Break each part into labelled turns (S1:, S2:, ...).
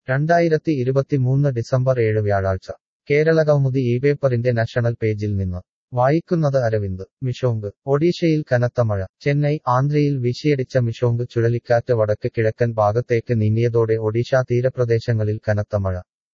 S1: രണ്ടായിരത്തി ഇരുപത്തിമൂന്ന് ഡിസംബർ ഏഴ് വ്യാഴാഴ്ച കേരളകൗമുദി ഈ പേപ്പറിന്റെ നാഷണൽ പേജിൽ നിന്ന് വായിക്കുന്നത് അരവിന്ദ് മിഷോങ്ക് ഒഡീഷയിൽ കനത്ത മഴ ചെന്നൈ ആന്ധ്രയിൽ വീശിയടിച്ച മിഷോങ്ക് ചുഴലിക്കാറ്റ് വടക്ക് കിഴക്കൻ ഭാഗത്തേക്ക് നീങ്ങിയതോടെ ഒഡീഷ തീരപ്രദേശങ്ങളിൽ കനത്ത മഴ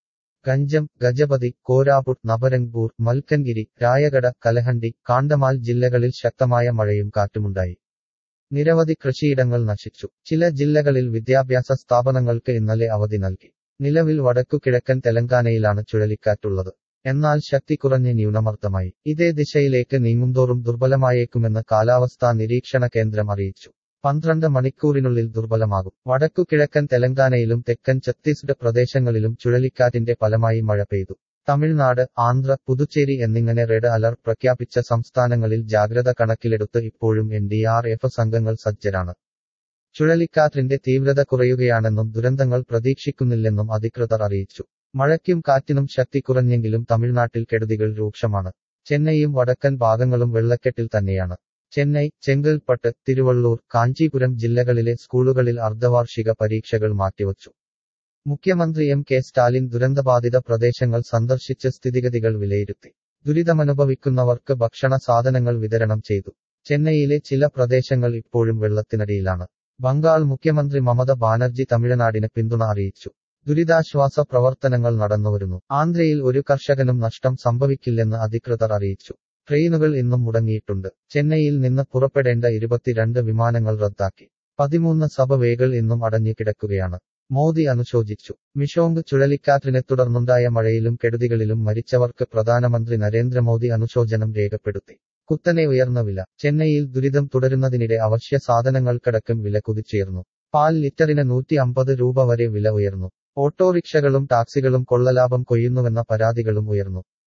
S1: ഗഞ്ചം ഗജപതി കോരാപുട്ട് നബരംഗ്പൂർ മൽക്കൻഗിരി രായഗഡ കലഹണ്ടി കാണ്ടമാൽ ജില്ലകളിൽ ശക്തമായ മഴയും കാറ്റുമുണ്ടായി നിരവധി കൃഷിയിടങ്ങൾ നശിച്ചു ചില ജില്ലകളിൽ വിദ്യാഭ്യാസ സ്ഥാപനങ്ങൾക്ക് ഇന്നലെ അവധി നൽകി നിലവിൽ വടക്കു കിഴക്കൻ തെലങ്കാനയിലാണ് ചുഴലിക്കാറ്റുള്ളത് എന്നാൽ ശക്തി കുറഞ്ഞ് ന്യൂനമർദ്ദമായി ഇതേ ദിശയിലേക്ക് നീങ്ങുന്തോറും ദുർബലമായേക്കുമെന്ന് കാലാവസ്ഥാ നിരീക്ഷണ കേന്ദ്രം അറിയിച്ചു പന്ത്രണ്ട് മണിക്കൂറിനുള്ളിൽ ദുർബലമാകും വടക്കു കിഴക്കൻ തെലങ്കാനയിലും തെക്കൻ ഛത്തീസ്ഗഡ് പ്രദേശങ്ങളിലും ചുഴലിക്കാറ്റിന്റെ ഫലമായി മഴ പെയ്തു തമിഴ്നാട് ആന്ധ്ര പുതുച്ചേരി എന്നിങ്ങനെ റെഡ് അലർട്ട് പ്രഖ്യാപിച്ച സംസ്ഥാനങ്ങളിൽ ജാഗ്രത കണക്കിലെടുത്ത് ഇപ്പോഴും എൻ ഡി ആർ എഫ് സംഘങ്ങൾ സജ്ജരാണ് ചുഴലിക്കാറ്റിന്റെ തീവ്രത കുറയുകയാണെന്നും ദുരന്തങ്ങൾ പ്രതീക്ഷിക്കുന്നില്ലെന്നും അധികൃതർ അറിയിച്ചു മഴയ്ക്കും കാറ്റിനും ശക്തി കുറഞ്ഞെങ്കിലും തമിഴ്നാട്ടിൽ കെടുതികൾ രൂക്ഷമാണ് ചെന്നൈയും വടക്കൻ ഭാഗങ്ങളും വെള്ളക്കെട്ടിൽ തന്നെയാണ് ചെന്നൈ ചെങ്കൽപ്പട്ട് തിരുവള്ളൂർ കാഞ്ചീപുരം ജില്ലകളിലെ സ്കൂളുകളിൽ അർദ്ധവാർഷിക പരീക്ഷകൾ മാറ്റിവച്ചു മുഖ്യമന്ത്രി എം കെ സ്റ്റാലിൻ ദുരന്തബാധിത പ്രദേശങ്ങൾ സന്ദർശിച്ച് സ്ഥിതിഗതികൾ വിലയിരുത്തി ദുരിതമനുഭവിക്കുന്നവർക്ക് ഭക്ഷണ സാധനങ്ങൾ വിതരണം ചെയ്തു ചെന്നൈയിലെ ചില പ്രദേശങ്ങൾ ഇപ്പോഴും വെള്ളത്തിനടിയിലാണ് ബംഗാൾ മുഖ്യമന്ത്രി മമത ബാനർജി തമിഴ്നാടിന് പിന്തുണ അറിയിച്ചു ദുരിതാശ്വാസ പ്രവർത്തനങ്ങൾ നടന്നുവരുന്നു ആന്ധ്രയിൽ ഒരു കർഷകനും നഷ്ടം സംഭവിക്കില്ലെന്ന് അധികൃതർ അറിയിച്ചു ട്രെയിനുകൾ ഇന്നും മുടങ്ങിയിട്ടുണ്ട് ചെന്നൈയിൽ നിന്ന് പുറപ്പെടേണ്ട ഇരുപത്തിരണ്ട് വിമാനങ്ങൾ റദ്ദാക്കി പതിമൂന്ന് സഭവേകൾ ഇന്നും അടഞ്ഞു കിടക്കുകയാണ് മോദി അനുശോചിച്ചു മിഷോങ്ക് ചുഴലിക്കാറ്റിനെ തുടർന്നുണ്ടായ മഴയിലും കെടുതികളിലും മരിച്ചവർക്ക് പ്രധാനമന്ത്രി നരേന്ദ്രമോദി അനുശോചനം രേഖപ്പെടുത്തി കുത്തനെ ഉയർന്ന വില ചെന്നൈയിൽ ദുരിതം തുടരുന്നതിനിടെ അവശ്യ സാധനങ്ങൾക്കടക്കം വില കുതിച്ചുയർന്നു പാൽ ലിറ്ററിന് നൂറ്റി അമ്പത് രൂപ വരെ വില ഉയർന്നു ഓട്ടോറിക്ഷകളും ടാക്സികളും കൊള്ളലാഭം കൊയ്യുന്നുവെന്ന പരാതികളും ഉയർന്നു